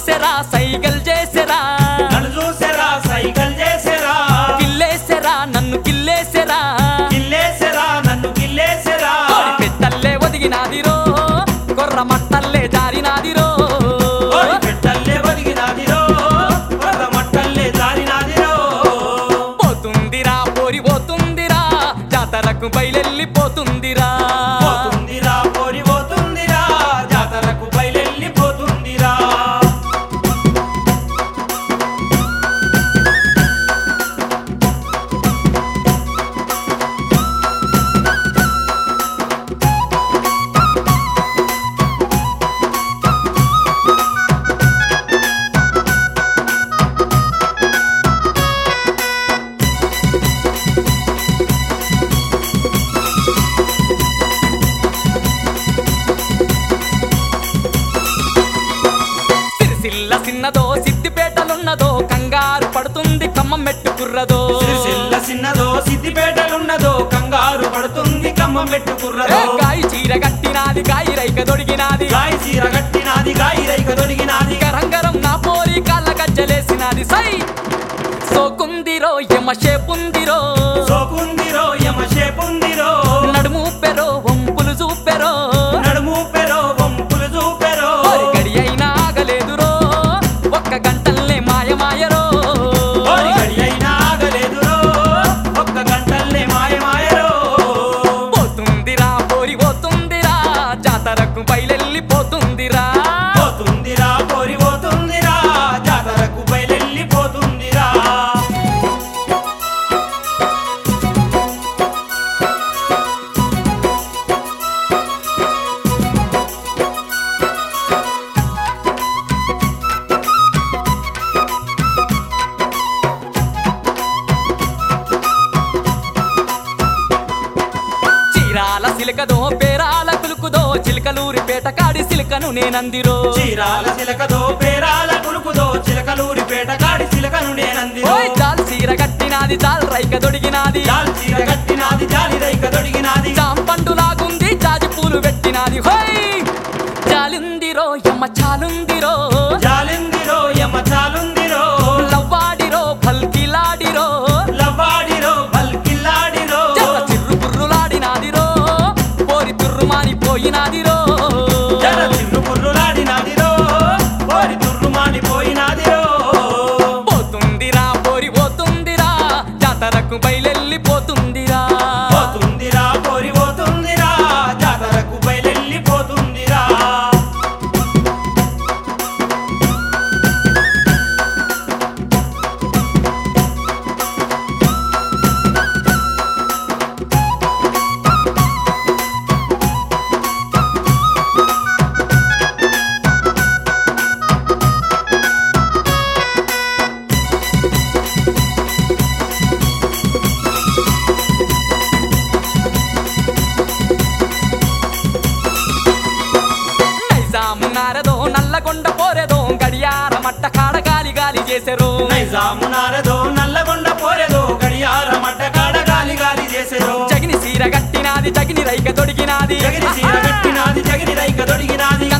చూసెరా సైగల్ చేసెరా నన్ను చూసెరా సైకిల్ చేసెరా కిల్లేసెరా నన్ను కిల్లేసెరా గిల్లేసెరా నన్ను గిల్లేసెరా కోడి పెట్టల్లే ఒదిగినాదిరో కొర్ర మట్టల్లే జారినాదిరో ఓరి పెట్టల్లే ఒదిగినాదిరో కొర్ర మట్టల్లే జారినాదిరో పోతుందిరా పోరి పోతుందిరా జాతరకు బయలెళ్ళిపోతుందిరా పోతుందిరా పోరి పోతుందిరా జాతరకు బయలెళ్ళిపోతుందిరా సిరిసిల్ల సిన్నదో సిద్దిపేటలున్నదో కంగారు పడుతుంది కమ్మం మెట్టుకుర్రదో సిరిసిల్ల సిన్నదో సిద్దిపేటలున్నదో కంగారు పడుతుంది కమ్మం ఏ పెట్టుకుర్రదో గాయి చీర కట్టినాది గాయి రైక దొడిగినాది గాయ చీర కట్టినాది గాయి రైక దొరికినాది గరంగరం నా పోరి కాళ్ళ గజ్జలేసినాది సై సోకుందిరో యమ షేపుందిరో సోకుందిరో యమ షేపుందిరో నడుము పెరో వంపులు చూపెరో నడుము పెరో వంపులు చూపెరో ఓరి గడి అయినా ఆగలేదురో ఒక్క గంటల్లే మాయమాయరో ఓరి గడి అయినా ఆగలేదురో ఒక్క గంటల్లే మాయమాయరో పోతుందిరా పోరి పోతుందిరా జాతరకు బయలెళ్ళిపోతుందిరా పోతుందిరా పోరి పోతుందిరా జాతరకు బయలెళ్ళిపోతుందిరా చీరాల సిలకదో పేరాల కులుకుదో చిలకలూరి పేట కాడి సిలకను నేనందిరో చీరాల చిలకదో పేరాల కులుకుదో చిలకలూరి పేట కాడి చిలకను నేనందిరో ఓయ్ జాల్ చీర కట్టినాది జాల్ రైక దొడిగినాది జాలి చీర కట్టినాది జాలి రైక దొడిగినాది జాంపండు లాగుంది జాజి పూలు పెట్టినాది హోయ్ జాలిందిరో యమ్మ చాలుందిరో జాలిందిరో యమ చాలుందిరో లవ్వాడిరో భల్కిలాడిరో లవ్వాడిరో బల్కిల్లాడిరో జర చిర్రు బుర్రులాడినాదిరో పోరి తుర్రుమాని పోయినాదిరో జర చిన్ను పుర్రులాడినాదిరో ఓరి తుర్రుమాని పోయినాదిరో పోతుందిరా పోరి పోతుందిరా జాతరకు బయలెళ్ళిపోతుందిరా పోతుందిరా పోరి పోతుందిరా జాతరకు బయలెళ్ళిపోతుందిరా నైజాము నారదో నల్లగొండ పోరెదో గడియార మట్ట కాడ గాలి గాలి చేసెరు నైజాము నారదో నల్లగొండ పోరెదో గడియార మడ్డ కాడ గాలి గాలి చేసెదో జగిని సీర గట్టినాది జగిని రైక తొడిగినాది జగిరి సీర కట్టినాది జగిరి రైక దొడిగినాది